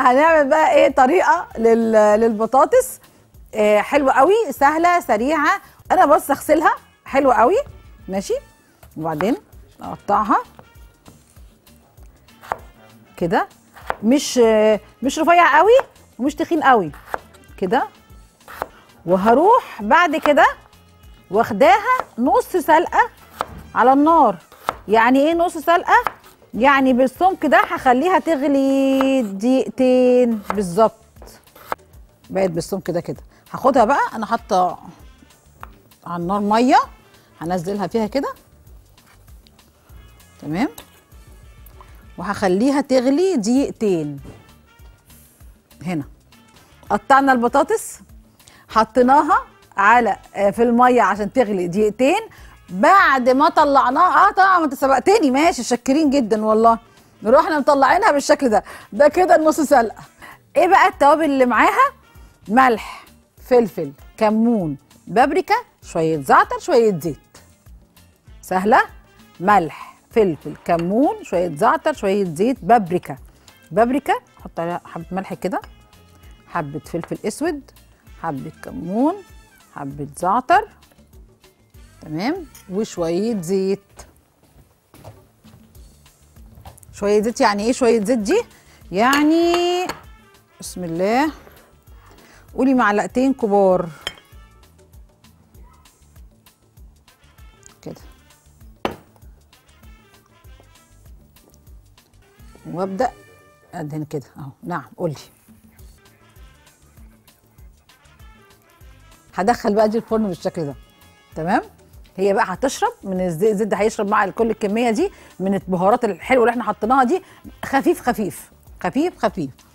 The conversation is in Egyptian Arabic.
هنعمل بقى ايه طريقه لل... للبطاطس آه حلوه قوي سهله سريعه انا بس اغسلها حلوه قوي ماشي وبعدين اقطعها كده مش آه مش رفيع قوي ومش تخين قوي كده وهروح بعد كده واخداها نص سلقه على النار يعني ايه نص سلقه يعني بالسمك ده هخليها تغلي دقيقتين بالظبط بقت بالسمك ده كده هاخدها بقى انا حاطه على النار ميه هنزلها فيها كده تمام وهخليها تغلي دقيقتين هنا قطعنا البطاطس حطيناها على في الميه عشان تغلي دقيقتين بعد ما طلعناها اه طبعا انت سبقتني ماشي شاكرين جدا والله رحنا مطلعينها بالشكل ده ده كده النص سلقه ايه بقى التوابل اللي معاها ملح فلفل كمون بابريكا شويه زعتر شويه زيت سهله ملح فلفل كمون شويه زعتر شويه زيت بابريكا بابريكا حط عليها حبه ملح كده حبه فلفل اسود حبه كمون حبه زعتر تمام وشويه زيت شويه زيت يعني ايه شويه زيت دي يعني بسم الله قولي معلقتين كبار كده وابدا ادهن كده اهو نعم قولي هدخل بقى دي الفرن بالشكل ده تمام هي بقى هتشرب من الزيت الزيت ده هيشرب مع كل الكميه دي من البهارات الحلوه اللي احنا حطيناها دي خفيف خفيف خفيف خفيف